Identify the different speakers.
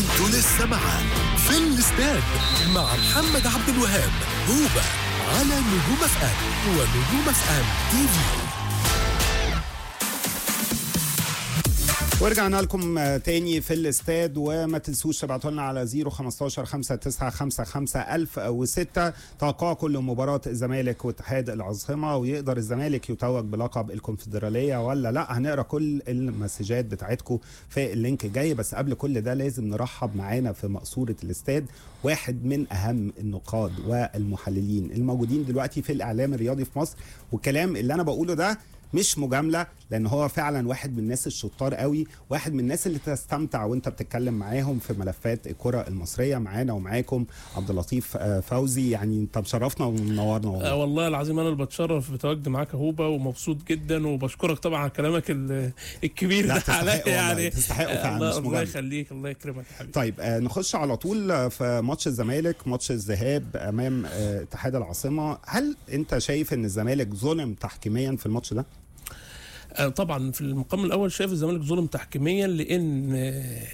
Speaker 1: انتوا لسه معاه في الاستاد مع محمد عبد الوهاب هوبا على نجوم اف ام ونجوم اف ام تي في
Speaker 2: ورجعنا لكم آه، تاني في الاستاد وما تنسوش تبعتوا لنا على 015 5955 1006 توقعكم لمباراة الزمالك واتحاد العاصمة ويقدر الزمالك يتوج بلقب الكونفدرالية ولا لا هنقرا كل المسجات بتاعتكم في اللينك الجاي بس قبل كل ده لازم نرحب معانا في مقصورة الاستاد واحد من اهم النقاد والمحللين الموجودين دلوقتي في الاعلام الرياضي في مصر والكلام اللي انا بقوله ده مش مجامله لان هو فعلا واحد من الناس الشطار قوي واحد من الناس اللي تستمتع وانت بتتكلم معاهم في ملفات الكره المصريه معانا ومعاكم عبد اللطيف آه، فوزي يعني انت مشرفنا ومنورنا
Speaker 3: آه
Speaker 2: والله
Speaker 3: والله العظيم انا اللي بتشرف بتواجدي معاك يا هوبا ومبسوط جدا وبشكرك طبعا على كلامك ال- الكبير
Speaker 2: لا،
Speaker 3: ده
Speaker 2: تستحق
Speaker 3: عليا
Speaker 2: والله،
Speaker 3: يعني
Speaker 2: تستحقه
Speaker 3: آه،
Speaker 2: فعلا،
Speaker 3: الله
Speaker 2: مش
Speaker 3: الله
Speaker 2: مجاملة.
Speaker 3: يخليك الله يكرمك يا حبيبي
Speaker 2: طيب آه، نخش على طول آه، في ماتش الزمالك ماتش الذهاب امام آه، اتحاد العاصمه هل انت شايف ان الزمالك ظلم تحكيميا في الماتش ده
Speaker 3: آه، طبعا في المقام الاول شايف الزمالك ظلم تحكيميا لان آه،